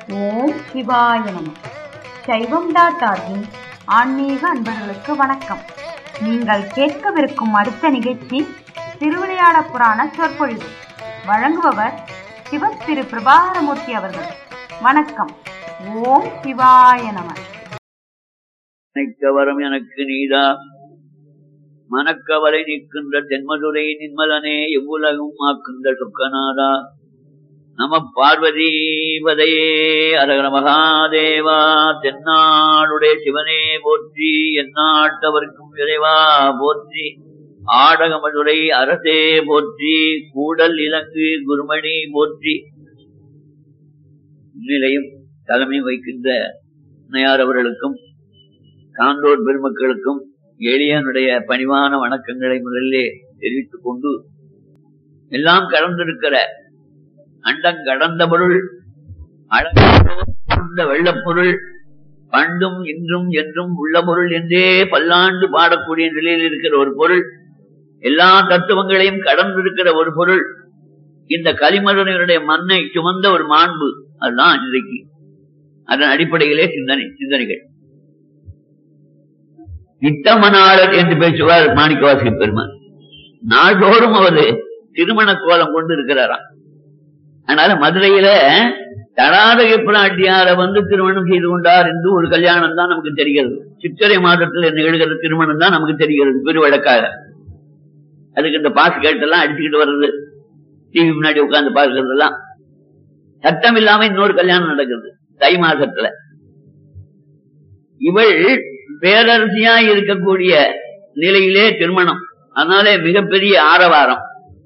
ஓம் சிவாய நம சைவம் டாட் ஆர்கின் ஆன்மீக அன்பர்களுக்கு வணக்கம் நீங்கள் கேட்கவிருக்கும் அடுத்த நிகழ்ச்சி திருவிளையாட புராண சொற்பொழிவு வழங்குபவர் சிவ திரு பிரபாகரமூர்த்தி அவர்கள் வணக்கம் ஓம் சிவாய நம நினைக்கவரம் எனக்கு நீதா மனக்கவலை நிற்கின்ற தென்மதுரை நின்மலனே எவ்வுலகும் ஆக்கின்ற சொக்கநாதா நம பார்வதி பதையே அரகர மகாதேவா தென்னாடுடைய சிவனே போற்றி எந்நாட்டவர்க்கும் இறைவா போற்றி ஆடகமதுரை அரசே போற்றி கூடல் இலங்கு குருமணி போற்றி நிலையும் தலைமை வைக்கின்ற அன்னையார் அவர்களுக்கும் சான்றோர் பெருமக்களுக்கும் எளியனுடைய பணிவான வணக்கங்களை முதலிலே தெரிவித்துக் கொண்டு எல்லாம் கடந்திருக்கிற அண்டம் கடந்த பொருள் அளந்த வெள்ளப்பொருள் பண்டும் இன்றும் என்றும் உள்ள பொருள் என்றே பல்லாண்டு பாடக்கூடிய நிலையில் இருக்கிற ஒரு பொருள் எல்லா தத்துவங்களையும் கடந்திருக்கிற ஒரு பொருள் இந்த களிமருடைய மண்ணை சுமந்த ஒரு மாண்பு அதுதான் இன்றைக்கு அதன் அடிப்படையிலே சிந்தனை சிந்தனைகள் நித்தமனாளர் என்று பேசுவார் மாணிக்கவாசி பெருமான் நாள்தோறும் அவர் திருமண கோலம் கொண்டு இருக்கிறாராம் அதனால மதுரையில தடாதக பிராட்டியார வந்து திருமணம் செய்து கொண்டார் என்று ஒரு கல்யாணம் தான் நமக்கு தெரிகிறது சித்திரை மாதத்தில் நிகழ்கிற திருமணம் தான் நமக்கு தெரிகிறது பெருவழக்காக அதுக்கு இந்த பாசு கேட்டெல்லாம் அடிச்சுக்கிட்டு வர்றது டிவி முன்னாடி உட்கார்ந்து பார்க்கறதெல்லாம் சட்டம் இல்லாம இன்னொரு கல்யாணம் நடக்குது தை மாசத்துல இவள் பேரரசியா இருக்கக்கூடிய நிலையிலே திருமணம் அதனாலே மிகப்பெரிய ஆரவாரம்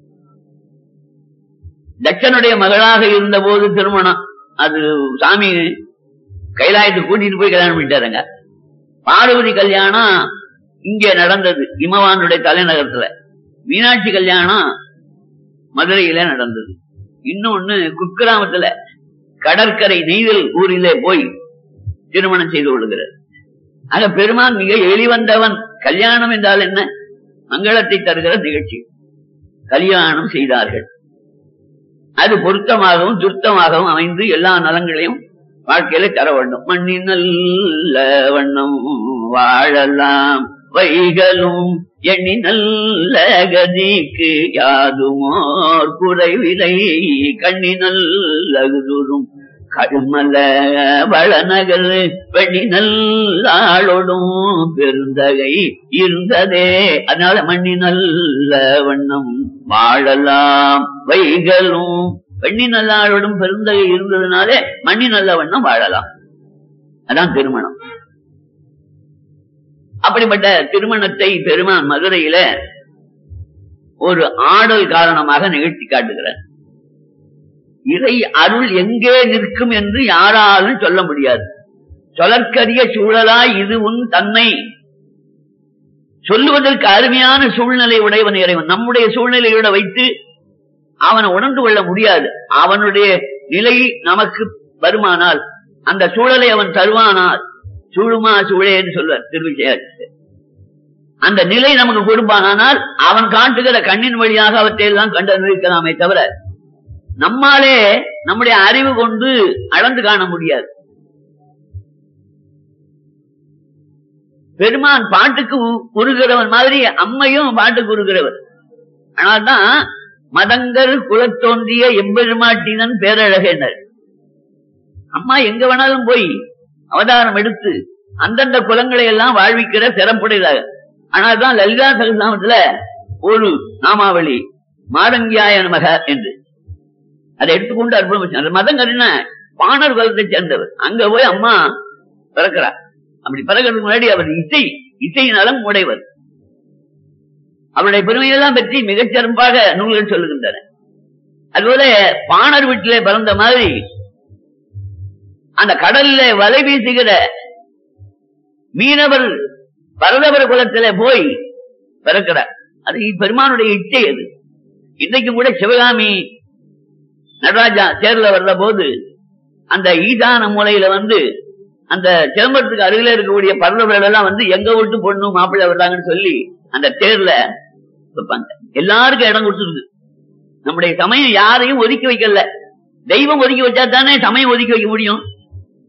தட்சனுடைய மகளாக இருந்த போது திருமணம் அது சாமி கைலாயத்துக்கு கூட்டிட்டு போய் கல்யாணம் பண்ணிட்டாருங்க பார்வதி கல்யாணம் இங்கே நடந்தது இமவானுடைய தலைநகரத்துல மீனாட்சி கல்யாணம் மதுரையில நடந்தது இன்னொன்னு குக்கிராமத்துல கடற்கரை நெய்தல் ஊரிலே போய் திருமணம் செய்து கொள்கிறார் ஆக பெருமான் மிக எளிவந்தவன் கல்யாணம் என்றால் என்ன மங்களத்தை தருகிற நிகழ்ச்சி கல்யாணம் செய்தார்கள் அது பொருத்தமாகவும் துர்த்தமாகவும் அமைந்து எல்லா நலங்களையும் வாழ்க்கையில தர வேண்டும் மண்ணி நல்ல வண்ணம் வாழலாம் வைகளும் எண்ணி நல்ல கதிக்கு யாதுமோர் குறைவிலை கண்ணி நல்லகுதுரும் கடுமல வளநகர் வெண்ணி நல்லாளோடும் பெருந்தகை இருந்ததே அதனால மண்ணி நல்ல வண்ணம் வாழலாம் வைகளும் வெண்ணி நல்லாளோடும் பெருந்தகை இருந்ததுனாலே மண்ணி நல்ல வண்ணம் வாழலாம் அதான் திருமணம் அப்படிப்பட்ட திருமணத்தை பெருமான் மதுரையில ஒரு ஆடல் காரணமாக நிகழ்த்தி காட்டுகிறார் இறை அருள் எங்கே நிற்கும் என்று யாராலும் சொல்ல முடியாது சொலற்கரிய சூழலாய் இது உன் தன்மை சொல்லுவதற்கு அருமையான சூழ்நிலை உடையவன் இறைவன் நம்முடைய சூழ்நிலையோட வைத்து அவனை உணர்ந்து கொள்ள முடியாது அவனுடைய நிலை நமக்கு வருமானால் அந்த சூழலை அவன் தருவானால் சூழுமா சூழே என்று சொல்வார் திருவிஜயாச்சு அந்த நிலை நமக்கு கொடுப்பானால் அவன் காட்டுகிற கண்ணின் வழியாக அவற்றை எல்லாம் கண்டு அனுபவிக்கலாமே தவிர நம்மாலே நம்முடைய அறிவு கொண்டு அளந்து காண முடியாது பெருமான் பாட்டுக்கு உருகிறவன் மாதிரி அம்மையும் பாட்டுக்கு உருகிறவர் ஆனால்தான் மதங்கர் குலத்தோன்றிய எம்பெருமாட்டினன் பேரழகனர் அம்மா எங்க வேணாலும் போய் அவதாரம் எடுத்து அந்தந்த குலங்களை எல்லாம் வாழ்விக்கிற சிறப்புடையதாக ஆனால்தான் லலிதா சகசாமத்துல ஒரு நாமாவளி மாதங்கியாய மக என்று அதை எடுத்துக்கொண்டு அற்புதம் மதங்கரின பாணர் குலத்தை சேர்ந்தவர் அங்க போய் அம்மா பிறக்கிறார் அப்படி பிறக்கிறதுக்கு முன்னாடி அவர் இசை இசை நலம் உடையவர் அவருடைய பெருமையெல்லாம் பற்றி மிகச்சிறப்பாக நூல்கள் சொல்லுகின்றன அதுபோல பாணர் வீட்டிலே பிறந்த மாதிரி அந்த கடல்ல வலை வீசுகிற மீனவர் பரதவர குலத்தில போய் பிறக்கிறார் அது பெருமானுடைய இச்சை அது இன்னைக்கு கூட சிவகாமி நடராஜா தேர்ல வர்ற போது அந்த ஈசான மூலையில வந்து அந்த சிதம்பரத்துக்கு அருகில இருக்கக்கூடிய பரதவர்கள் எல்லாம் வந்து எங்க விட்டு பொண்ணு மாப்பிள்ளை வர்றாங்கன்னு சொல்லி அந்த தேர்ல வைப்பாங்க எல்லாருக்கும் இடம் கொடுத்துருக்கு நம்முடைய சமயம் யாரையும் ஒதுக்கி வைக்கல தெய்வம் ஒதுக்கி வச்சா தானே சமயம் ஒதுக்கி வைக்க முடியும்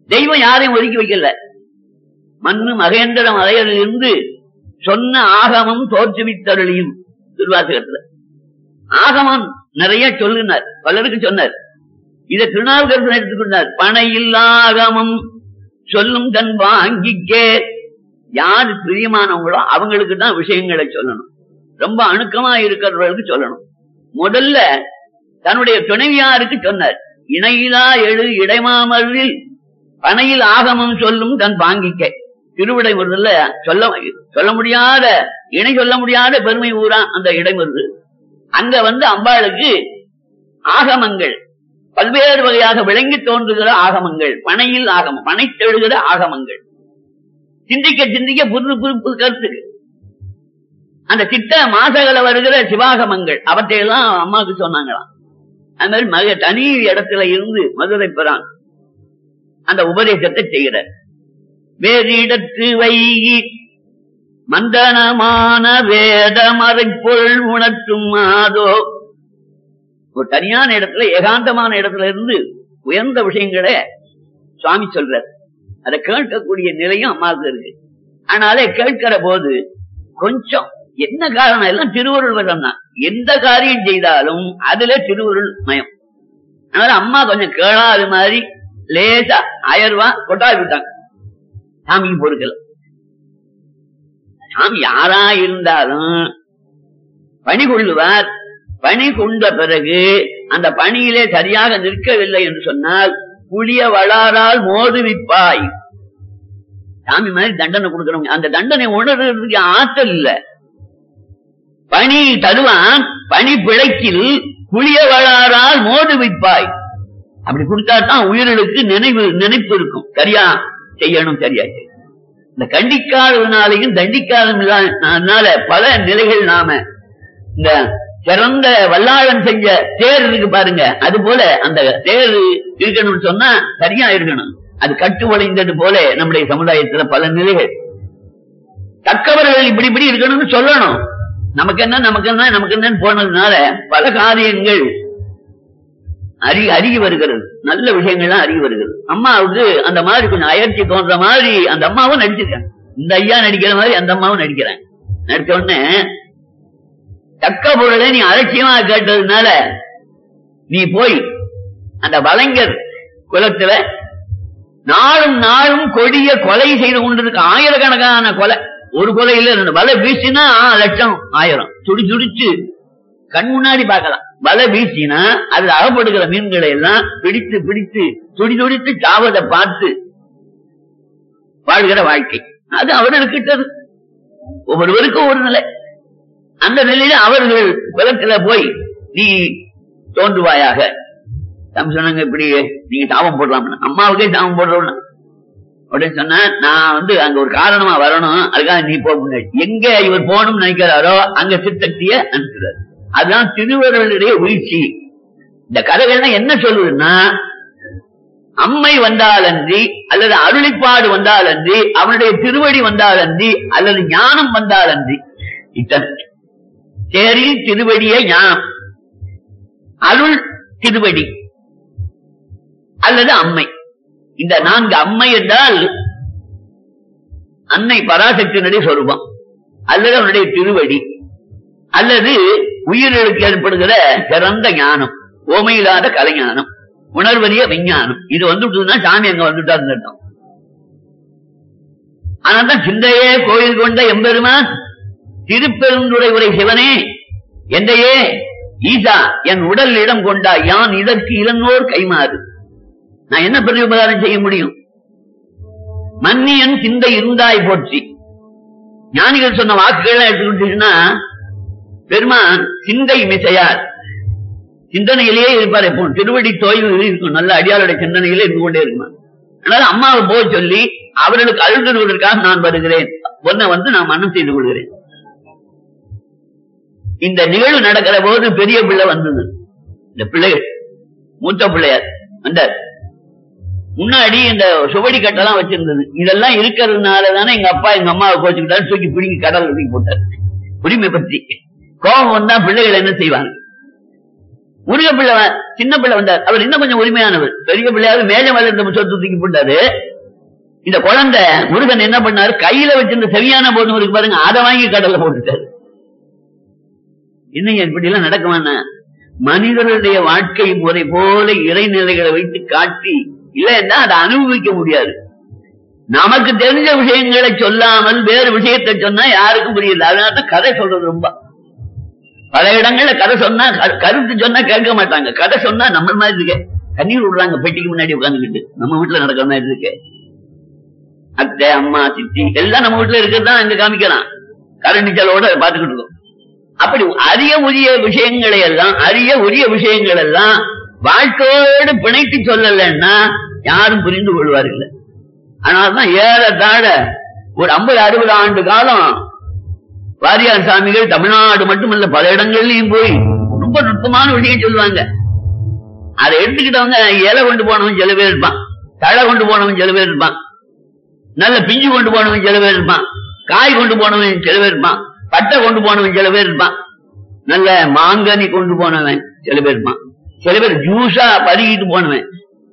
தெய்வம் யாரையும் ஒதுக்கி வைக்கல மண்ணு மகேந்திர மலையிலிருந்து சொன்ன ஆகமம் தோற்றுவித்தருளியும் திருவாசகத்துல ஆகமம் நிறைய சொல்லுனார் பலருக்கு சொன்னார் இதை திருநாவுக்கரசன் எடுத்துக்கொண்டார் பணையில்லா ஆகமம் சொல்லும் தன் வாங்கிக்கே யாரு பிரியமானவங்களோ அவங்களுக்கு தான் விஷயங்களை சொல்லணும் ரொம்ப அணுக்கமா இருக்கிறவர்களுக்கு சொல்லணும் முதல்ல தன்னுடைய துணைவியாருக்கு சொன்னார் இணையிலா எழு இடைமாமரில் பனையில் ஆகமம் சொல்லும் தன் பாங்கிக்க திருவிடை முதல்ல சொல்ல சொல்ல முடியாத இணை சொல்ல முடியாத பெருமை ஊரா அந்த இடைமருது அங்க வந்து அம்பாளுக்கு ஆகமங்கள் பல்வேறு வகையாக விளங்கி தோன்றுகிற ஆகமங்கள் பனையில் ஆகமம் பனை தெழுகிற ஆகமங்கள் சிந்திக்க சிந்திக்க புது புது புது கருத்து அந்த சித்த மாசகளை வருகிற சிவாகமங்கள் அவற்றையெல்லாம் அம்மாவுக்கு சொன்னாங்களாம் அது மாதிரி மக தனி இடத்துல இருந்து மதுரை பெறான் அந்த உபதேசத்தை செய்கிறார் வேறிடத்து வைகி மந்தனமான வேத மறைப்பொருள் உணர்த்தும் மாதோ ஒரு தனியான இடத்துல ஏகாந்தமான இடத்துல இருந்து உயர்ந்த விஷயங்களை சுவாமி சொல்றார் அதை கேட்கக்கூடிய நிலையும் அம்மாவுக்கு இருக்கு ஆனாலே கேட்கிற போது கொஞ்சம் என்ன காரணம் எல்லாம் திருவருள் வரம் தான் எந்த காரியம் செய்தாலும் அதுல திருவருள் மயம் அதனால அம்மா கொஞ்சம் கேளாது மாதிரி லேசா ஆயிரம் ரூபாய் கொட்டாவி விட்டாங்க சாமிக்கு பொறுக்கல சாமி யாரா இருந்தாலும் பணி கொள்ளுவார் பணி கொண்ட பிறகு அந்த பணியிலே சரியாக நிற்கவில்லை என்று சொன்னால் புளிய வளாரால் மோதுவிப்பாய் சாமி மாதிரி தண்டனை கொடுக்கறவங்க அந்த தண்டனை உணர்றதுக்கு ஆற்றல் இல்ல பணி தருவான் பணி பிழைக்கில் புளிய வளாரால் மோதுவிப்பாய் அப்படி கொடுத்தா தான் உயிர்களுக்கு நினைவு நினைப்பு இருக்கும் சரியா செய்யணும் சரியா செய்யணும். இந்த கண்டிக்காததுனாலையும் தண்டிக்காததுனால பல நிலைகள் நாம இந்த சிறந்த வல்லாளன் செஞ்ச தேர் இருக்கு பாருங்க அது போல அந்த தேர் இருக்கணும்னு சொன்னா சரியா இருக்கணும் அது கட்டு வளைந்தது போல நம்முடைய சமுதாயத்துல பல நிலைகள் தக்கவர்கள் இப்படி இப்படி இருக்கணும்னு சொல்லணும் நமக்கு என்ன நமக்கு என்ன நமக்கு என்னன்னு போனதுனால பல காரியங்கள் அறி அறிய வருகிறது நல்ல விஷயங்கள்லாம் அறிய வருகிறது அம்மாவுக்கு அந்த மாதிரி கொஞ்சம் அயற்சி தோன்ற மாதிரி அந்த அம்மாவும் நடிச்சிருக்காங்க இந்த ஐயா நடிக்கிற மாதிரி அந்த அம்மாவும் நடிக்கிறாங்க நடிச்ச உடனே தக்க பொருளை நீ அலட்சியமா கேட்டதுனால நீ போய் அந்த வலைஞர் குலத்துல நாளும் நாளும் கொடிய கொலை செய்து கொண்டிருக்க ஆயிரக்கணக்கான கொலை ஒரு கொலை இல்ல ரெண்டு வலை வீசினா லட்சம் ஆயிரம் துடி துடிச்சு கண் முன்னாடி பார்க்கலாம் வலை வீசினா அதுல அகப்படுகிற மீன்களை எல்லாம் பிடித்து பிடித்து துடி துடித்து சாவதை பார்த்து வாழ்கிற வாழ்க்கை அது அவர்களுக்கிட்டது ஒவ்வொருவருக்கும் ஒரு நிலை அந்த நிலையில அவர்கள் குலத்துல போய் நீ தோன்றுவாயாக தம் சொன்னாங்க இப்படி நீங்க சாபம் போடலாம் அம்மாவுக்கே சாபம் போடுறோம் அப்படின்னு சொன்னா நான் வந்து அங்க ஒரு காரணமா வரணும் அதுக்காக நீ போக முன்னாடி எங்க இவர் போகணும்னு நினைக்கிறாரோ அங்க சித்தக்திய அனுப்புறாரு அதுதான் திருவருளுடைய வீழ்ச்சி இந்த கதைகள்லாம் என்ன சொல்லுதுன்னா அம்மை வந்தாலன்றி அல்லது அருளிப்பாடு வந்தாலன்றி அவனுடைய திருவடி வந்தாலன்றி அல்லது ஞானம் வந்தாலன்றி இத்தனை தேரில் திருவடியே ஞானம் அருள் திருவடி அல்லது அம்மை இந்த நான்கு அம்மை என்றால் அன்னை பராசக்தியினுடைய சொரூபம் அல்லது அவனுடைய திருவடி அல்லது உயிர்களுக்கு ஏற்படுகிற சிறந்த ஞானம் ஓமையில்லாத கலைஞானம் உணர்வறிய விஞ்ஞானம் இது வந்துட்டுதுன்னா சாமி அங்க வந்துட்டாருன்னு அர்த்தம். ஆனால்தான் சிந்தையே கோயில் கொண்ட எம்பெருமான் திருப்பெருந்துரை உரை சிவனே எந்தையே ஈசா என் உடல் இடம் கொண்டா யான் இதற்கு இளங்கோர் கைமாறு நான் என்ன பெரிய உபகாரம் செய்ய முடியும் மன்னியன் சிந்தை இருந்தாய் போற்றி ஞானிகள் சொன்ன வாக்குகள் எடுத்துக்கிட்டீங்கன்னா பெருமான் சிந்தை மிசையார் சிந்தனையிலேயே இருப்பார் எப்போ திருவடி தோய்வு இருக்கும் நல்ல அடியாளுடைய சிந்தனையிலே இருந்து கொண்டே இருக்குமா அதனால அம்மாவை போக சொல்லி அவர்களுக்கு அழுதுவதற்காக நான் வருகிறேன் ஒன்ன வந்து நான் மனம் செய்து கொள்கிறேன் இந்த நிகழ்வு நடக்கிற போது பெரிய பிள்ளை வந்தது இந்த பிள்ளைகள் மூத்த பிள்ளையார் வந்தார் முன்னாடி இந்த சுவடி கட்டெல்லாம் வச்சிருந்தது இதெல்லாம் இருக்கிறதுனால தானே எங்க அப்பா எங்க அம்மாவை கோச்சுக்கிட்டாரு தூக்கி பிடிங்கி கடல் தூக்கி போட்டார் உரிமை பற்றி கோபம் வந்தா பிள்ளைகள் என்ன செய்வாங்க முருக பிள்ளை வ- சின்ன பிள்ளை வந்தார் அவர் இன்னும் கொஞ்சம் உரிமையானவர் பெரிய பிள்ளையாவது மேலே வளர்ந்த சொத்து தூக்கி போட்டாரு இந்த குழந்தை முருகன் என்ன பண்ணாரு கையில வச்சிருந்த செவியான போதும் இருக்கு பாருங்க அதை வாங்கி கடல்ல போட்டுட்டாரு இன்னும் இப்படி எல்லாம் நடக்குமாண்ணா மனிதர்களுடைய வாழ்க்கை முறை போல இறைநிலைகளை வைத்து காட்டி இல்லைன்னா அதை அனுபவிக்க முடியாது நமக்கு தெரிஞ்ச விஷயங்களை சொல்லாமல் வேறு விஷயத்தை சொன்னா யாருக்கும் புரியல அதனால தான் கதை சொல்றது ரொம்ப பல இடங்கள்ல கதை சொன்னா கரு- கருத்து சொன்னா கேட்க மாட்டாங்க கதை சொன்னா நம்ம மாதிரி இருக்கே கண்ணீர் விடுறாங்க பெட்டிக்கு முன்னாடி உட்காந்துக்கிட்டு நம்ம வீட்டுல நடக்கிற மாதிரி இருக்கு அத்தை அம்மா சித்தி எல்லாம் நம்ம வீட்டுல இருக்கிறது தான் அங்க காமிக்கலாம் கரண்டிச்சலோட பாத்துக்கிட்டு இருக்கோம் அப்படி அரிய உரிய விஷயங்களை எல்லாம் அரிய உரிய விஷயங்கள் எல்லாம் வாழ்க்கையோடு பிணைத்து சொல்லலைன்னா யாரும் புரிந்து கொள்வார்கள் அதனாலதான் ஏறத்தாழ ஒரு ஐம்பது அறுபது ஆண்டு காலம் வாரியார் சாமிகள் தமிழ்நாடு மட்டுமல்ல பல இடங்கள்லயும் போய் ரொம்ப நுட்பமான விஷயம் சொல்லுவாங்க அதை எடுத்துக்கிட்டவங்க இலை கொண்டு போனவன் சில பேர் இருப்பான் தழை கொண்டு போனவன் சில பேர் இருப்பான் நல்ல பிஞ்சு கொண்டு போனவன் சில பேர் இருப்பான் காய் கொண்டு போனவன் சில பேர் இருப்பான் பட்டை கொண்டு போனவன் சில பேர் இருப்பான் நல்ல மாங்கனி கொண்டு போனவன் சில பேர் இருப்பான் சில பேர் ஜூஸா பருகிட்டு போனவன்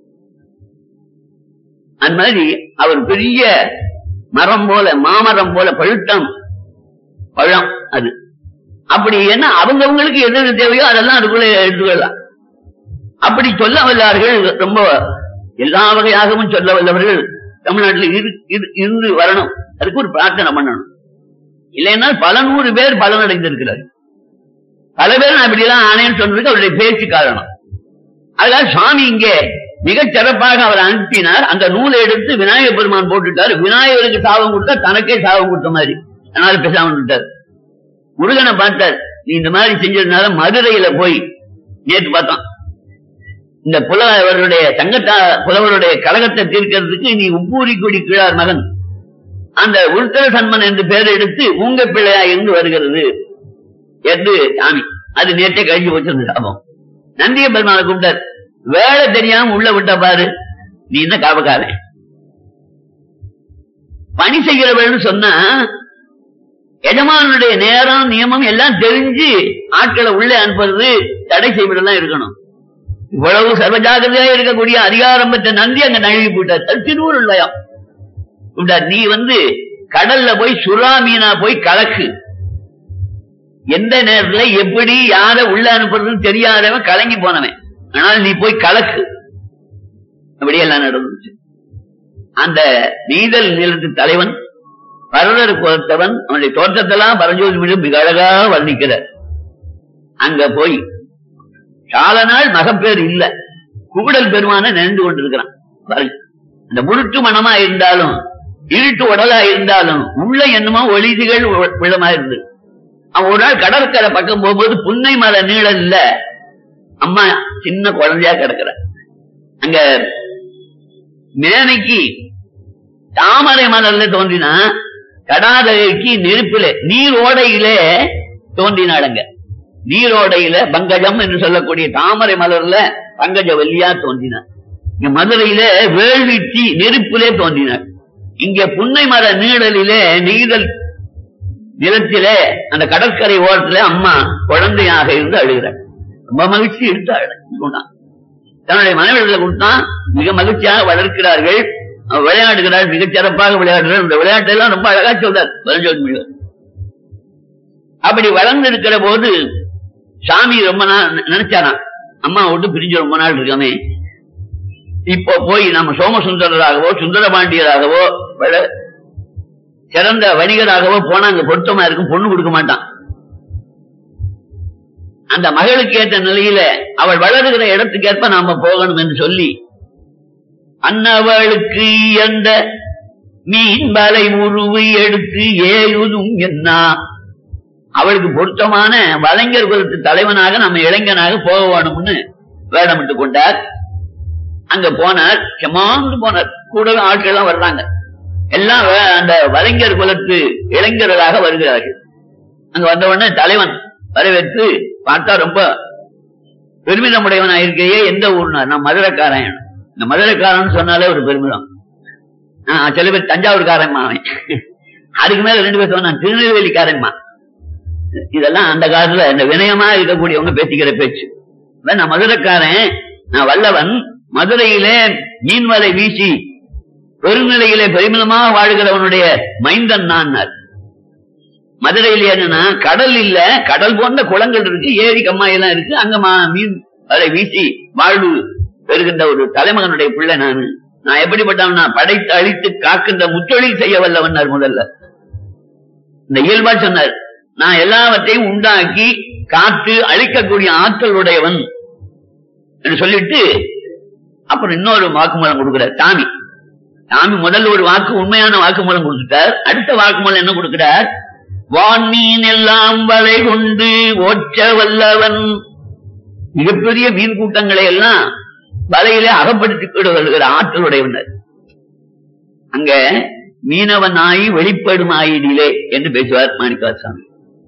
அந்த மாதிரி அவர் பெரிய மரம் போல மாமரம் போல பழுட்டம் பழம் அது அப்படி என்ன அவங்கவங்களுக்கு எது தேவையோ அதெல்லாம் அதுக்குள்ள எடுத்துக்கொள்ளலாம் அப்படி சொல்ல வல்லார்கள் ரொம்ப எல்லா வகையாகவும் சொல்ல வல்லவர்கள் தமிழ்நாட்டில் இரு- இரு- இருந்து வரணும் அதுக்கு ஒரு பிரார்த்தனை பண்ணணும் இல்லைன்னா பல நூறு பேர் பலனடைந்திருக்கிறார் பல பேர் நான் இப்படி எல்லாம் ஆனேன்னு சொன்னதுக்கு அவருடைய பேச்சு காரணம் அதனால சுவாமி இங்கே மிகச் சிறப்பாக அவர் அனுப்பினார் அந்த நூலை எடுத்து விநாயகர் பெருமான் போட்டுட்டார் விநாயகருக்கு சாபம் கொடுத்தா தனக்கே சாபம் கொடுத்த மாதிரி அதனால பேசாம விட்டார் முருகனை பார்த்தார் நீ இந்த மாதிரி செஞ்சதுனால மதுரையில போய் நேற்று பார்த்தோம் இந்த புலவருடைய தங்கத்தா புலவருடைய கழகத்தை தீர்க்கிறதுக்கு நீ உப்பூரி கொடி கிழார் மகன் அந்த உள்தர சன்மன் என்று பெயர் எடுத்து உங்க பிள்ளையா இருந்து வருகிறது என்று சாமி அது நேற்றே கழிஞ்சு போச்சு சாபம் நந்திய பெருமாளை கூப்பிட்டார் வேலை தெரியாம உள்ள விட்ட பாரு நீ என்ன காவக்காரன் பணி செய்கிறவள்னு சொன்னா எஜமானுடைய நேரம் நியமம் எல்லாம் தெரிஞ்சு ஆட்களை உள்ளே அனுப்புறது தடை செய்வதெல்லாம் இருக்கணும் இவ்வளவு சர்வஜாகிரதையா இருக்கக்கூடிய அதிகாரம் பெற்ற நந்தி அங்க நழுவி போட்டார் அது திருவருள்வயம் கூப்பிட்டார் நீ வந்து கடல்ல போய் சுறா மீனா போய் கலக்கு எந்த நேரத்துல எப்படி யார உள்ள அனுப்புறதுன்னு தெரியாதவன் கலங்கி போனவன் ஆனால் நீ போய் கலக்கு அப்படியெல்லாம் நடந்துச்சு அந்த நீதல் நிலத்து தலைவன் பரதர் கொடுத்தவன் அவனுடைய தோற்றத்தெல்லாம் பரஞ்சோதி மீது மிக அழகா வர்ணிக்கிறார் அங்க போய் கால நாள் மகப்பேர் இல்ல கூடல் பெருமான நினைந்து கொண்டிருக்கிறான் பாருங்க அந்த முழுட்டு மனமா இருந்தாலும் இருட்டு உடலா இருந்தாலும் உள்ள என்னமோ ஒளிதிகள் விழமா இருந்து அவன் ஒரு நாள் கடற்கரை பக்கம் போகும்போது புன்னை மர நீழல்ல அம்மா சின்ன குழந்தையா கிடக்குற அங்க மேனைக்கு தாமரை மலர்ல தோன்றினா கடாதகைக்கு நெருப்பில நீரோடையிலே தோன்றினாளுங்க நீரோடையில பங்கஜம் என்று சொல்லக்கூடிய தாமரை மலர்ல பங்கஜ வல்லியா தோன்றினார் இங்க மதுரையில வேள்விச்சி நெருப்பிலே தோன்றினார் இங்க புன்னை மர நீழலிலே நெய்தல் நிலத்திலே அந்த கடற்கரை ஓரத்துல அம்மா குழந்தையாக இருந்து அழுகிறார் ரொம்ப மகிழ்ச்சி எடுத்து அழுதான் தன்னுடைய மனைவிகளை கொடுத்தான் மிக மகிழ்ச்சியாக வளர்க்கிறார்கள் அவர் விளையாடுகிறார் மிகச் சிறப்பாக விளையாடுகிறார் இந்த விளையாட்டை எல்லாம் ரொம்ப அழகா சொல்றார் பரஞ்சோதி முனிவர் அப்படி வளர்ந்து இருக்கிற போது சாமி ரொம்ப நாள் நினைச்சாராம் அம்மா விட்டு பிரிஞ்சு ரொம்ப நாள் இருக்கமே இப்போ போய் நம்ம சோமசுந்தரராகவோ சுந்தரபாண்டியராகவோ வள- சிறந்த வணிகராகவோ போனா அங்க பொருத்தமா இருக்கும் பொண்ணு கொடுக்க மாட்டான் அந்த மகளுக்கு ஏற்ற நிலையில அவள் வளருகிற இடத்துக்கேற்ப நாம போகணும் என்று சொல்லி அன்னவளுக்கு எந்த மீன் வலை உருவை எடுத்து ஏயுதும் என்ன அவளுக்கு பொருத்தமான வலைஞர் குலத்து தலைவனாக நம்ம இளைஞனாக போக வேணும்னு வேடமிட்டு கொண்டார் அங்க போனார் செமாந்து போனார் கூடவே ஆட்கள் எல்லாம் வர்றாங்க எல்லாம் வே- அந்த வலைஞர் குலத்து இளைஞர்களாக வருகிறார்கள் அங்க வந்த உடனே தலைவன் வரவேற்று பார்த்தா ரொம்ப பெருமிதமுடையவனா இருக்கையே எந்த ஊர்னா நான் மதுரைக்காரன் இந்த மதுரைக்காரன் சொன்னாலே ஒரு பெருமிதம் ஆஹ் சில பேர் தஞ்சாவூர்காரன்மா அவன் அதுக்கு மேல ரெண்டு பேர் சொன்னா திருநெல்வேலிக்காரன்மா இதெல்லாம் அந்த காலத்துல இந்த வினயமா இருக்கக்கூடியவங்க பேசிக்கிற பேச்சு இவன் நான் மதுரைக்காரன் நான் வல்லவன் மதுரையிலே மீன்வலை வீசி பெருநிலையிலே பெருமிதமாக வாழ்கிறவனுடைய மைந்தன் நான் மதுரையில் என்னன்னா கடல் இல்ல கடல் போன்ற குளங்கள் இருக்கு ஏரி கம்மாய் எல்லாம் இருக்கு அங்க மா- மீன் வலை வீசி வாழ்வு பெறுகின்ற ஒரு தலைமகனுடைய பிள்ளை நானு நான் எப்படிப்பட்டவன் நான் படைத்து அழித்து காக்கின்ற முத்தொழில் செய்ய வல்லவன்னார் முதல்ல இந்த இயல்பா சொன்னார் நான் எல்லாவற்றையும் உண்டாக்கி காத்து அழிக்கக்கூடிய ஆற்றல் உடையவன் என்று சொல்லிட்டு அப்புறம் இன்னொரு வாக்குமூலம் கொடுக்கிறார் சாமி சாமி முதல்ல ஒரு வாக்கு உண்மையான வாக்குமூலம் கொடுத்துட்டார் அடுத்த வாக்குமூலம் என்ன கொடுக்கிறார் வான்மீன் எல்லாம் வலை கொண்டு ஓச்ச வல்லவன் மிகப்பெரிய மீன் கூட்டங்களை எல்லாம் வலையிலே அகப்படுத்திக் கொண்டு வருகிற ஆற்றலுடையவனர் அங்க மீனவனாய் வெளிப்படும் ஆயிடிலே என்று பேசுவார் மாணிக்கவாச சாமி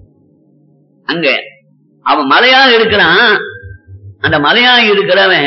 அங்க அவன் மலையாக இருக்கிறான் அந்த மலையாக இருக்கிறவன்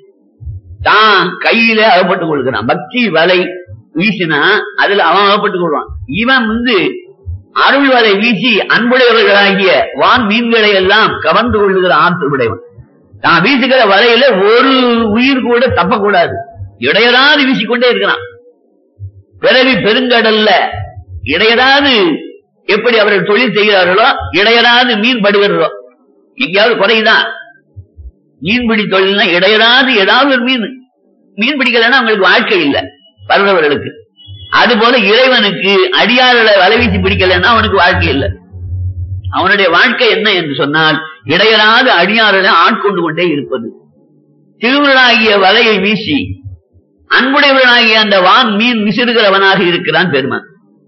தான் கையில அகப்பட்டுக் கொள்கிறான் பக்தி வலை வீசினா அதுல அவன் அகப்பட்டுக் கொள்வான் இவன் வந்து அருள் வலை வீசி அன்புடையவர்களாகிய வான் மீன்களை எல்லாம் கவர்ந்து கொள்ளுகிற ஆற்றல் உடையவன் தான் வீசுகிற வலையில ஒரு உயிர் கூட தப்பக்கூடாது இடையராது வீசிக்கொண்டே இருக்கிறான் பிறவி பெருங்கடல்ல இடையராது எப்படி அவர்கள் தொழில் செய்கிறார்களோ இடையராது மீன் படுகிறதோ எங்கேயாவது குறையுதான் மீன்பிடி தொழில்னா இடையராது ஏதாவது ஒரு மீன் மீன் பிடிக்கலன்னா அவங்களுக்கு வாழ்க்கை இல்லை பருவவர்களுக்கு அது போல இறைவனுக்கு அடியார்களை வலைவீசி பிடிக்கலன்னா அவனுக்கு வாழ்க்கை இல்லை அவனுடைய வாழ்க்கை என்ன என்று சொன்னால் இடையராது அடியார்களை ஆட்கொண்டு கொண்டே இருப்பது திருவிழாகிய வலையை வீசி அன்புடையவனாகிய அந்த வான் மீன் விசிறுகிறவனாக இருக்கிறான் பெருமான்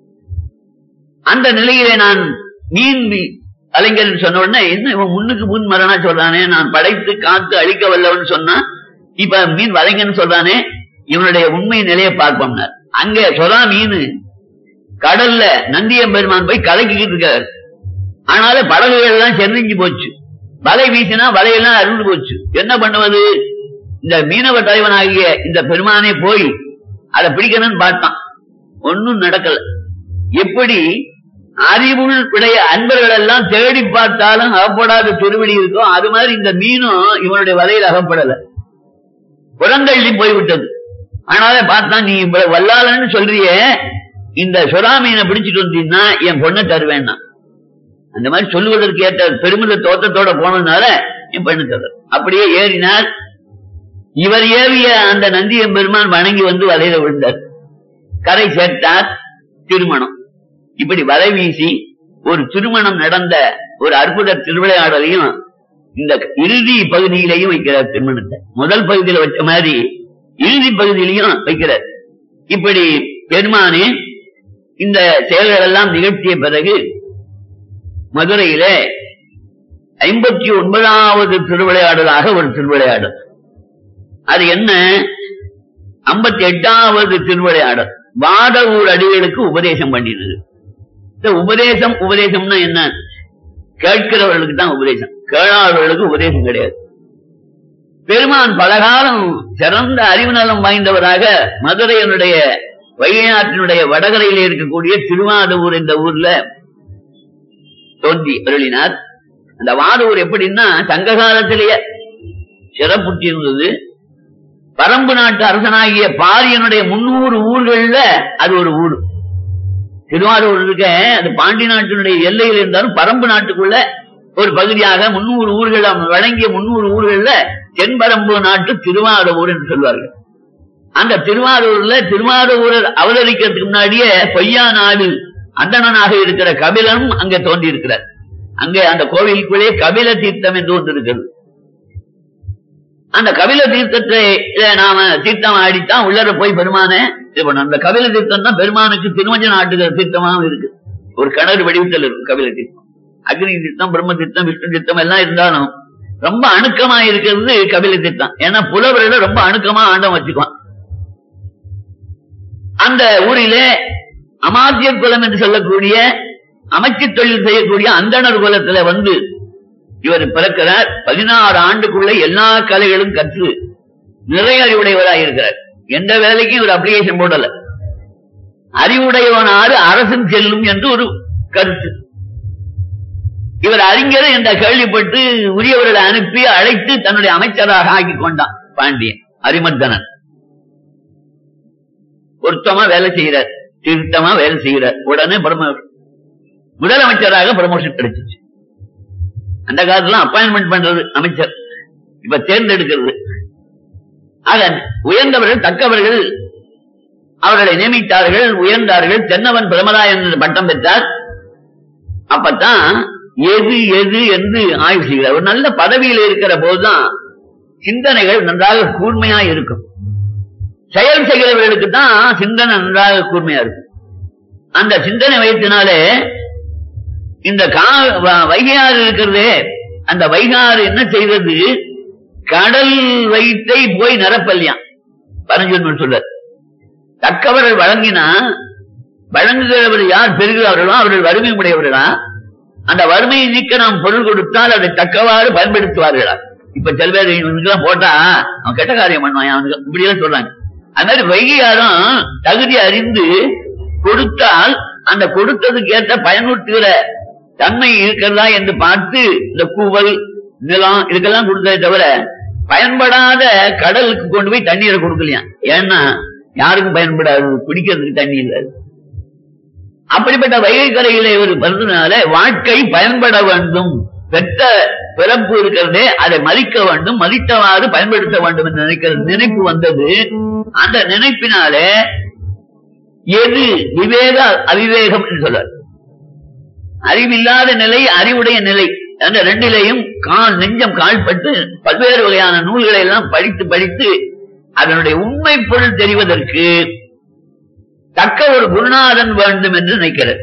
அந்த நிலையிலே நான் மீன் வி- கலைஞர் சொன்ன உடனே என்ன இவன் முன்னுக்கு முன் மரணா சொல்றானே நான் படைத்து காத்து அழிக்க வல்லவன் சொன்னா இப்ப மீன் வலைங்கன்னு சொல்றானே இவனுடைய உண்மை நிலையை பார்ப்போம்னார் அங்கே சொலா மீன் கடல்ல நந்தியம் பெருமான் போய் கலக்கிக்கிட்டு இருக்காரு ஆனால படகுகள் எல்லாம் செறிஞ்சு போச்சு வலை வீசினா வலையெல்லாம் அருண்டு போச்சு என்ன பண்ணுவது இந்த மீனவ தலைவனாகிய இந்த பெருமானே போய் அதை பிடிக்கணும்னு பார்த்தான் ஒன்னும் நடக்கல எப்படி அறிவுள் உடைய அன்பர்கள் எல்லாம் தேடி பார்த்தாலும் அகப்படாத திருவடி இருக்கோ அது மாதிரி இந்த மீனும் இவனுடைய வலையில் அகப்படல புறந்தள்ளி போய்விட்டது ஆனால பார்த்தா நீ இவ்வளவு வல்லாளன்னு சொல்றியே இந்த சுறா மீனை பிடிச்சிட்டு வந்தீங்கன்னா என் பொண்ணை தருவேன்னா அந்த மாதிரி சொல்லுவதற்கு ஏற்ற பெருமித தோட்டத்தோட போனதுனால என் பெண்ணு தரு அப்படியே ஏறினார் இவர் ஏவிய அந்த நந்தியம் பெருமான் வணங்கி வந்து வலையில விழுந்தார் கரை சேர்த்தார் திருமணம் இப்படி வலை வீசி ஒரு திருமணம் நடந்த ஒரு அற்புத திருவிளையாடலையும் இந்த இறுதி பகுதியிலையும் வைக்கிறார் திருமணத்தை முதல் பகுதியில வச்ச மாதிரி இறுதி பகுதியிலையும் வைக்கிறார் இப்படி பெருமானே இந்த செயல்கள் எல்லாம் நிகழ்த்திய பிறகு மதுரையிலே ஐம்பத்தி ஒன்பதாவது திருவிளையாடலாக ஒரு திருவிளையாடல் அது என்ன ஐம்பத்தி எட்டாவது திருவிளையாடல் வாத ஊர் அடிகளுக்கு உபதேசம் பண்ணினது இந்த உபதேசம் உபதேசம்னா என்ன கேட்கிறவர்களுக்கு தான் உபதேசம் கேளாதவர்களுக்கு உபதேசம் கிடையாது பெருமான் பலகாலம் சிறந்த அறிவு நலம் வாய்ந்தவராக மதுரையனுடைய வைகையாற்றினுடைய வடகரையிலே இருக்கக்கூடிய திருவாதூர் என்ற ஊர்ல தோன்றி அருளினார் அந்த வாதூர் எப்படின்னா சங்க காலத்திலேயே சிறப்புற்றி இருந்தது பரம்பு நாட்டு அரசனாகிய பாரியனுடைய முன்னூறு ஊர்கள்ல அது ஒரு ஊர் திருவாரூர் இருக்க அது பாண்டி நாட்டினுடைய எல்லையில் இருந்தாலும் பரம்பு நாட்டுக்குள்ள ஒரு பகுதியாக முன்னூறு ஊர்கள் அவன் வழங்கிய முன்னூறு ஊர்கள்ல தென்பரம்பு நாட்டு திருவாரூர் என்று சொல்வார்கள் அந்த திருவாரூர்ல திருவாரூரர் அவதரிக்கிறதுக்கு முன்னாடியே பொய்யா நாடு அந்தணனாக இருக்கிற கபிலனும் அங்கே தோன்றி இருக்கிறார் அங்கே அந்த கோவிலுக்குள்ளே கபில தீர்த்தம் என்று ஒன்று இருக்கிறது அந்த கபில தீர்த்தத்தை நாம தீர்த்தம் ஆடித்தான் உள்ளர போய் பெருமானே இது பண்ண அந்த கபில தீர்த்தம் தான் பெருமானுக்கு திருமஞ்சன ஆட்டுகிற தீர்த்தமாகவும் இருக்கு ஒரு கிணறு வடிவத்தில் இருக்கு கபில தீர்த்தம் அக்னி தீர்த்தம் பிரம்ம தீர்த்தம் விஷ்ணு தீர்த்தம் எல்லாம் இருந்தாலும் ரொம்ப அணுக்கமா இருக்கிறது கபில தீர்த்தம் ஏன்னா புலவரிட ரொம்ப அணுக்கமா ஆண்டம் வச்சுக்குவான் அந்த ஊரிலே அமாத்தியர் குலம் என்று சொல்லக்கூடிய அமைச்சு தொழில் செய்யக்கூடிய அந்தணர் குலத்துல வந்து இவர் பிறக்கிறார் பதினாறு ஆண்டுக்குள்ள எல்லா கலைகளும் கற்று நிறைய அறிவுடையவராக இருக்கிறார் எந்த வேலைக்கும் இவர் அப்ளிகேஷன் போடல அறிவுடையவனாறு அரசன் செல்லும் என்று ஒரு கருத்து இவர் அறிஞர் என்ற கேள்விப்பட்டு உரியவர்களை அனுப்பி அழைத்து தன்னுடைய அமைச்சராக ஆக்கி கொண்டான் பாண்டியன் அரிமர்தனன் பொருத்தமா வேலை செய்யறார் திருத்தமா வேலை செய்யறார் உடனே பிரம முதலமைச்சராக ப்ரமோஷன் கிடைச்சிச்சு அந்த காலத்துல அப்பாயின்மெண்ட் பண்றது அமைச்சர் இப்ப தேர்ந்தெடுக்கிறது ஆக உயர்ந்தவர்கள் தக்கவர்கள் அவர்களை நியமித்தார்கள் உயர்ந்தார்கள் தென்னவன் பிரமராயன் என்ற பட்டம் பெற்றார் அப்பதான் எது எது என்று ஆய்வு செய்கிறார் ஒரு நல்ல பதவியில் இருக்கிற போதுதான் சிந்தனைகள் நன்றாக கூர்மையா இருக்கும் செயல் செய்கிறவர்களுக்கு தான் சிந்தனை நன்றாக கூர்மையா இருக்கும் அந்த சிந்தனை வயத்தினாலே இந்த கா வ- வைகையாறு இருக்கிறதே அந்த வைகாறு என்ன செய்தது கடல் வயிற்றை போய் நிரப்பல்லையாம் பரஞ்சொன்மன் சொல்ற தக்கவர்கள் வழங்கினா வழங்குகிறவர் யார் பெறுகிறார்களோ அவர்கள் வறுமை உடையவர்களா அந்த வறுமையை நீக்க நாம் பொருள் கொடுத்தால் அதை தக்கவாறு பயன்படுத்துவார்களா இப்ப சில பேர் இவனுக்கெல்லாம் போட்டா அவன் கெட்ட காரியம் பண்ணுவான் அவனுக்கு இப்படி எல்லாம் சொல்றாங்க அது மாதிரி வைகையாரும் தகுதி அறிந்து கொடுத்தால் அந்த கொடுத்ததுக்கு ஏற்ற பயனுறுத்துகிற தன்மை இருக்கிறதா என்று பார்த்து இந்த கூவல் நிலம் இதுக்கெல்லாம் கொடுத்ததை தவிர பயன்படாத கடலுக்கு கொண்டு போய் தண்ணீரை கொடுக்கலையாம் ஏன்னா யாருக்கும் பயன்படாது குடிக்கிறதுக்கு தண்ணி இல்லை அப்படிப்பட்ட வைகை கரையிலே ஒரு பிறந்தனால வாழ்க்கை பயன்பட வேண்டும் பெற்ற பிறப்பு இருக்கிறதே அதை மதிக்க வேண்டும் மதித்தவாறு பயன்படுத்த வேண்டும் என்று நினைக்கிற நினைப்பு வந்தது அந்த நினைப்பினாலே எது விவேக அவிவேகம் என்று சொல்றார் அறிவில்லாத நிலை அறிவுடைய நிலை அந்த ரெண்டிலையும் கால் நெஞ்சம் கால்பட்டு பல்வேறு வகையான நூல்களை எல்லாம் படித்து படித்து அதனுடைய உண்மை பொருள் தெரிவதற்கு தக்க ஒரு குருநாதன் வேண்டும் என்று நினைக்கிறார்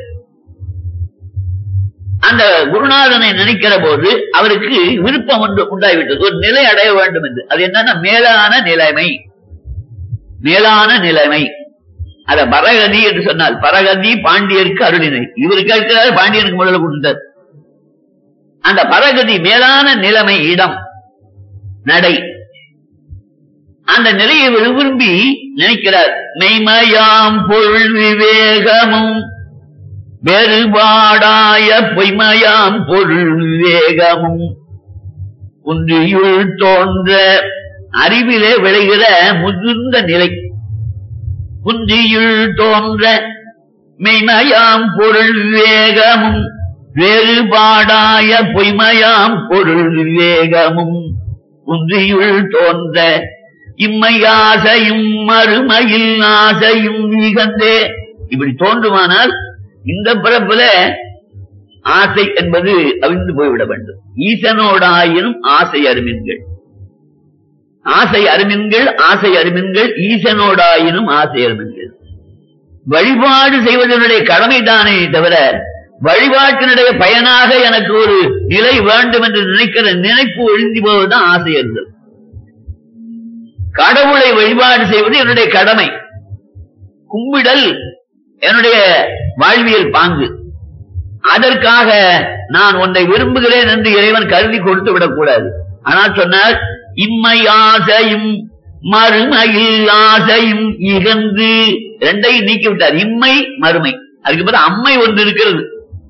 அந்த குருநாதனை நினைக்கிற போது அவருக்கு விருப்பம் ஒன்று உண்டாகிவிட்டது ஒரு நிலை அடைய வேண்டும் என்று அது என்னன்னா மேலான நிலைமை மேலான நிலைமை அத பரகதி என்று சொன்னால் பரகதி பாண்டியருக்கு அருளினை இவர் கேட்கிறார் பாண்டியனுக்கு முதல்ல கொடுத்தார் அந்த பரகதி மேலான நிலைமை இடம் நடை அந்த நிலையை விரும்பி நினைக்கிறார் மெய்மயாம் பொருள் விவேகமும் வேறுபாடாய பொய்மயாம் பொருள் விவேகமும் குன்றியுள் தோன்ற அறிவிலே விளைகிற முதிர்ந்த நிலை குன்றியுள் தோன்ற மெய்மயாம் பொருள் விவேகமும் வேறுபாடாய பொய்மயாம் பொருள் விவேகமும் குன்றியுள் தோன்ற இம்மையாசையும் மறுமையில் ஆசையும் மிகந்தே இப்படி தோன்றுமானால் இந்த பிறப்புல ஆசை என்பது அவிழ்ந்து போய்விட வேண்டும் ஈசனோடாயினும் ஆசை அருமின்கள் ஆசை அருமின்கள் ஆசை அருமின்கள் ஈசனோடாயினும் ஆசை அருமின்கள் வழிபாடு செய்வதனுடைய கடமைதானே தவிர வழிபாட்டினுடைய பயனாக எனக்கு ஒரு நிலை வேண்டும் என்று நினைக்கிற நினைப்பு ஒழிந்து போவதுதான் ஆசை அருந்தல் கடவுளை வழிபாடு செய்வது என்னுடைய கடமை கும்பிடல் என்னுடைய வாழ்வியல் பாங்கு அதற்காக நான் ஒன்றை விரும்புகிறேன் என்று இறைவன் கருதி கொடுத்து விடக்கூடாது ஆனால் சொன்னார் இம்மை ஆசையும் மறுமையில் ஆசையும் இகந்து ரெண்டையும் நீக்கி விட்டார் இம்மை மறுமை அதுக்கு பிறகு அம்மை ஒன்று இருக்கிறது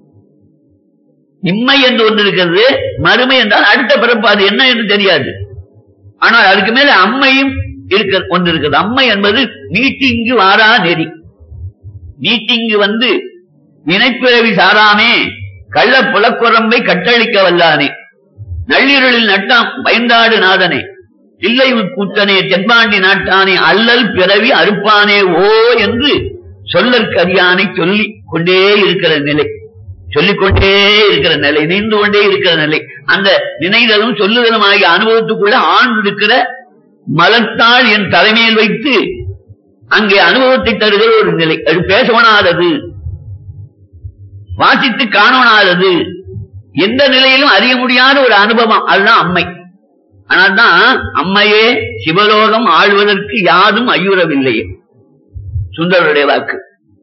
இம்மை என்று ஒன்று இருக்கிறது மறுமை என்றால் அடுத்த பிறப்பு அது என்ன என்று தெரியாது ஆனால் அதுக்கு மேல அம்மையும் இருக்க ஒன்று இருக்கிறது அம்மை என்பது மீட்டிங்கு வாரா நெறி மீட்டிங்கு வந்து வினைப்பிறவி சாராமே கள்ள புலக்குரம்பை கட்டளிக்க வல்லானே நள்ளிருளில் நட்டாம் பயந்தாடு நாதனே இல்லை கூட்டனே தென்பாண்டி நாட்டானே அல்லல் பிறவி அறுப்பானே ஓ என்று சொல்லற்கரியானை சொல்லிக் கொண்டே இருக்கிற நிலை சொல்லிக்கொண்டே இருக்கிற நிலை நீண்டு கொண்டே இருக்கிற நிலை அந்த நினைதலும் சொல்லுதலும் ஆகிய அனுபவத்துக்குள்ள ஆண் இருக்கிற மலத்தாள் என் தலைமையில் வைத்து அங்கே அனுபவத்தை தருகிற ஒரு நிலை அது பேசவனாதது வாசித்து காணவனாதது எந்த நிலையிலும் அறிய முடியாத ஒரு அனுபவம் அதுதான் அம்மை ஆனால்தான் அம்மையே சிவலோகம் ஆழ்வதற்கு யாதும் ஐயுறவில்லையே சுந்தரருடைய வாக்கு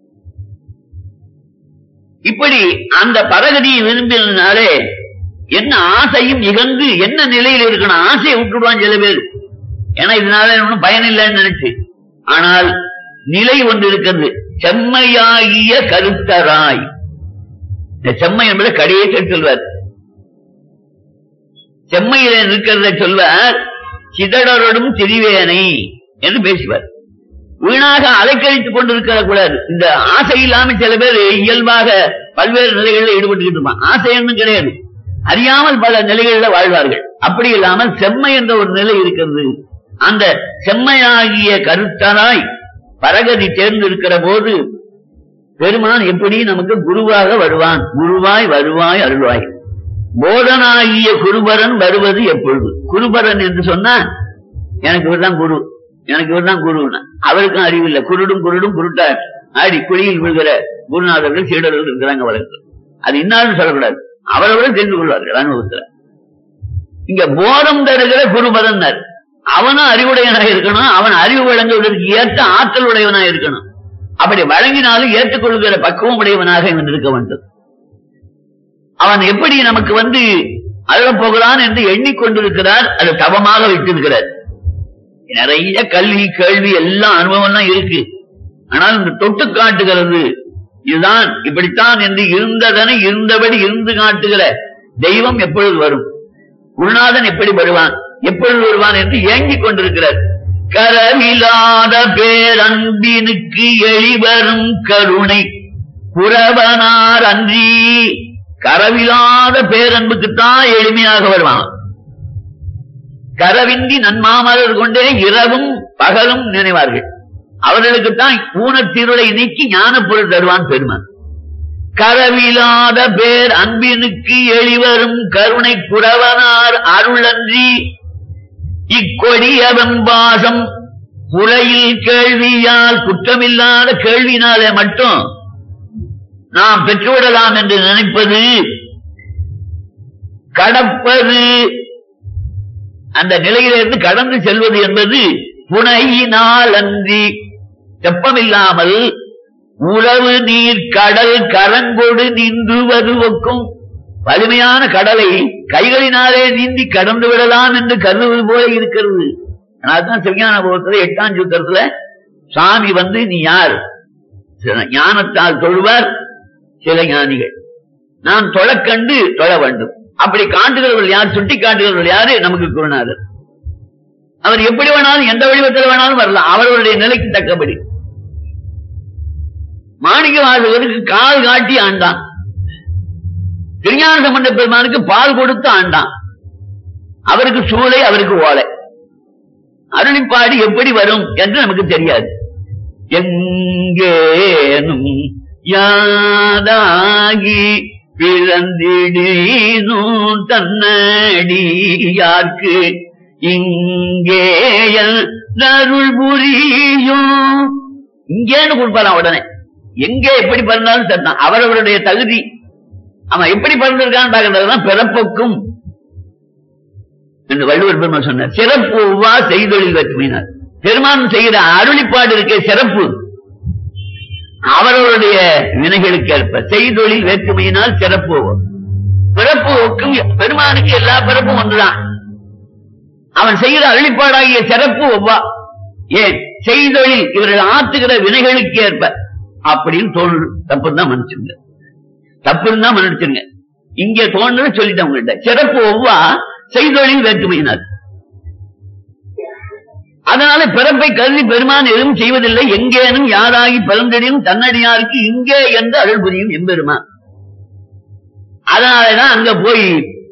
இப்படி அந்த பரகதியை விரும்பினாலே என்ன ஆசையும் இகந்து என்ன நிலையில் இருக்கணும் ஆசையை விட்டுடுவான் சில பேர் ஏன்னா இதனால ஒன்றும் பயன் இல்லைன்னு நினைச்சு ஆனால் நிலை ஒன்று இருக்கிறது செம்மையாகிய கருத்தராய் இந்த செம்மை என்பதை கடையே சொல்வார் செம்மையில இருக்கிறத சொல்வார் சிதடரோடும் திரிவேனை என்று பேசுவார் வீணாக அலைக்கழித்துக் கொண்டிருக்கிற கூடாது இந்த ஆசை இல்லாம சில பேர் இயல்பாக பல்வேறு நிலைகளில் ஈடுபட்டுக்கிட்டு இருப்பான் ஆசை என்னும் கிடையாது அறியாமல் பல நிலைகளில் வாழ்வார்கள் அப்படி இல்லாமல் செம்மை என்ற ஒரு நிலை இருக்கிறது அந்த செம்மையாகிய கருத்தராய் பரகதி தேர்ந்திருக்கிற போது பெருமான் எப்படி நமக்கு குருவாக வருவான் குருவாய் வருவாய் அருள்வாய் போதனாகிய குருபரன் வருவது எப்பொழுது குருபரன் என்று சொன்னா எனக்கு இவர்தான் குரு எனக்கு இவர்தான் குருன்னா அவருக்கும் அறிவில்லை குருடும் குருடும் குருட்டா ஆடி குழியில் விழுகிற குருநாதர்கள் சீடர்கள் இருக்கிறாங்க வழக்கு அது இன்னாலும் சொல்லக்கூடாது அவரவரும் தெரிந்து கொள்வார்கள் அனுபவத்துல இங்க போதம் தருகிற குருபரன் அவனும் அறிவுடையனாக இருக்கணும் அவன் அறிவு வழங்குவதற்கு ஏற்ற ஆற்றல் உடையவனாக இருக்கணும் அப்படி வழங்கினாலும் ஏற்றுக்கொள்கிற பக்குவம் உடையவனாக இவன் இருக்க வேண்டும் அவன் எப்படி நமக்கு வந்து அருளப் போகிறான் என்று எண்ணிக்கொண்டிருக்கிறார் அது தவமாக வைத்திருக்கிறார் நிறைய கல்வி கேள்வி எல்லாம் அனுபவம் எல்லாம் இருக்கு ஆனால் இந்த தொட்டு காட்டுகிறது இதுதான் இப்படித்தான் என்று இருந்ததனை இருந்தபடி இருந்து காட்டுகிற தெய்வம் எப்பொழுது வரும் குருநாதன் எப்படி வருவான் எப்பொழுது வருவான் என்று ஏங்கிக் கொண்டிருக்கிறார் கரவிலாத பேரன்பினுக்கு எழிவரும் கருணை புறவனார் அன்றி கரவிலாத பேரன்புக்குத்தான் எளிமையாக வருவான் கரவின்றி நன்மாமலர் கொண்டே இரவும் பகலும் நினைவார்கள் அவர்களுக்குத்தான் ஊனத்திருளை நீக்கி ஞான பொருள் தருவான் பெருமான் கரவிலாத பேர் அன்பினுக்கு எளிவரும் கருணை புறவனார் அருளன்றி இக்கொடியவன் பாசம் புறையில் கேள்வியால் குற்றமில்லாத கேள்வினாலே மட்டும் நாம் பெற்றுவிடலாம் என்று நினைப்பது கடப்பது அந்த நிலையிலிருந்து கடந்து செல்வது என்பது புனையினால் அன்றி தெப்பமில்லாமல் உறவு நீர் கடல் கரங்கொடு நின்றுவது ஒக்கும் வலிமையான கடலை கைகளினாலே நீந்தி கடந்து விடலாம் என்று கருதுவது போல இருக்கிறது அதான் சிவஞான போகத்துல எட்டாம் சூத்திரத்துல சாமி வந்து நீ யார் சில ஞானத்தால் தொழுவார் சில ஞானிகள் நான் தொழக்கண்டு தொழ வேண்டும் அப்படி காட்டுகிறவர்கள் யார் சுட்டி காட்டுகிறவர்கள் யாரு நமக்கு குருநாதர் அவர் எப்படி வேணாலும் எந்த வடிவத்தில் வேணாலும் வரலாம் அவர்களுடைய நிலைக்கு தக்கபடி மாணிக்க வாசகருக்கு கால் காட்டி ஆண்டான் திருஞான சம்பந்த பெருமானுக்கு பால் கொடுத்து ஆண்டான் அவருக்கு சூளை அவருக்கு ஓலை அருளிப்பாடு எப்படி வரும் என்று நமக்கு தெரியாது எங்கேனும் யாதாகி பிறந்திடீனும் தன்னடியார்க்கு இங்கேயல் அருள் புரியும் இங்கேன்னு கொடுப்பாராம் உடனே எங்கே எப்படி பிறந்தாலும் சத்தான் அவரவருடைய தகுதி அவன் எப்படி பிறந்திருக்கான்னு பார்க்கறதுதான் பிறப்புக்கும் என்று வள்ளுவர் பெருமான் சொன்னார் சிறப்பு ஒவ்வா செய்தொழில் வெற்றுமையினார் பெருமான் செய்கிற அருளிப்பாடு இருக்க சிறப்பு அவரவருடைய வினைகளுக்கு ஏற்ப செய்தொழில் வேற்றுமையினால் சிறப்பு பிறப்பு ஒக்கும் பெருமானுக்கு எல்லா பிறப்பும் ஒன்றுதான் அவன் செய்கிற அருளிப்பாடாகிய சிறப்பு ஒவ்வா ஏன் செய்தொழில் இவர்கள் ஆற்றுகிற வினைகளுக்கு ஏற்ப அப்படின்னு தோணு தப்பு தான் மன்னிச்சுங்க தப்பு தான் மன்னிச்சுங்க இங்கே தோணுன்னு சொல்லிட்டேன் உங்கள்கிட்ட சிறப்பு ஒவ்வா செய்தொழில் வேற்றுமையினார் அதனால பிறப்பை கருதி பெருமான் எதுவும் செய்வதில்லை எங்கேனும் யாராகி பிறந்தடியும் தன்னடியாருக்கு இங்கே என்று அருள் புரியும் எம்பெருமான் அதனாலதான் அங்க போய்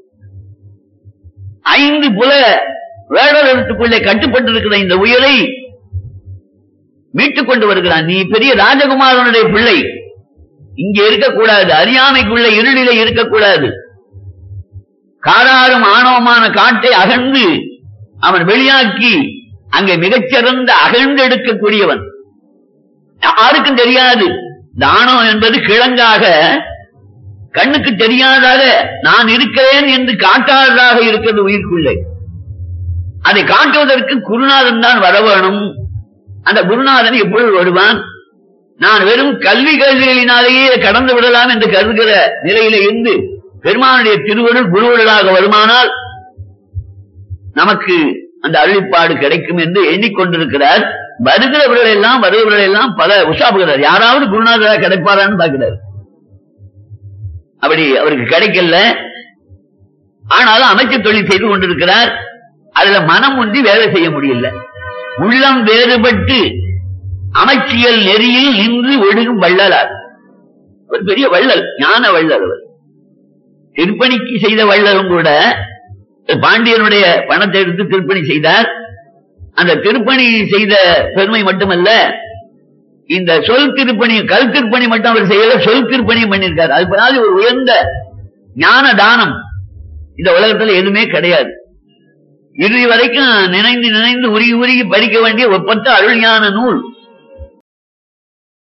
ஐந்து புல வேடர்களுக்குள்ளே கட்டுப்பட்டிருக்கிற இந்த உயிரை மீட்டுக் கொண்டு வருகிறான் நீ பெரிய ராஜகுமாரனுடைய பிள்ளை இங்கே இருக்கக்கூடாது அறியாமைக்குள்ள இருளிலே இருக்கக்கூடாது காராரும் ஆணவமான காட்டை அகழ்ந்து அவன் வெளியாக்கி அங்கே மிகச்சிறந்த அகழ்ந்து எடுக்கக்கூடியவன் யாருக்கும் தெரியாது தானம் என்பது கிழங்காக கண்ணுக்கு தெரியாதாக நான் இருக்கிறேன் என்று காட்டாததாக இருக்கிறது உயிர்க்குள்ளே அதை காட்டுவதற்கு குருநாதன் தான் வர வேணும் அந்த குருநாதன் எப்பொழுது வருவான் நான் வெறும் கல்வி கல்விகளினாலேயே கடந்து விடலாம் என்று கருதுகிற நிலையில இருந்து பெருமானுடைய திருவருள் குருவருளாக வருமானால் நமக்கு அந்த அருளிப்பாடு கிடைக்கும் என்று எண்ணிக்கொண்டிருக்கிறார் வருகிறவர்கள் எல்லாம் வருகிறவர்கள் எல்லாம் பல உஷாபுகிறார் யாராவது குருநாதராக கிடைப்பாரான்னு பார்க்கிறார் அப்படி அவருக்கு கிடைக்கல ஆனாலும் அமைச்சர் தொழில் செய்து கொண்டிருக்கிறார் அதுல மனம் ஒன்றி வேலை செய்ய முடியல உள்ளம் வேறுபட்டு அமைச்சியல் நெறியில் நின்று ஒழுகும் வள்ளலார் ஒரு பெரிய வள்ளல் ஞான வள்ளல் அவர் திருப்பணிக்கு செய்த வள்ளலும் கூட பாண்டியனுடைய பணத்தை எடுத்து திருப்பணி செய்தார் அந்த திருப்பணி செய்த பெருமை மட்டுமல்ல இந்த சொல் திருப்பணி கல் திருப்பணி மட்டும் அவர் செய்யல சொல் திருப்பணியும் பண்ணியிருக்காரு அது பின்னாடி ஒரு உயர்ந்த ஞான தானம் இந்த உலகத்துல எதுவுமே கிடையாது இறுதி வரைக்கும் நினைந்து நினைந்து உருகி உருகி படிக்க வேண்டிய ஒப்பற்ற அருள் ஞான நூல்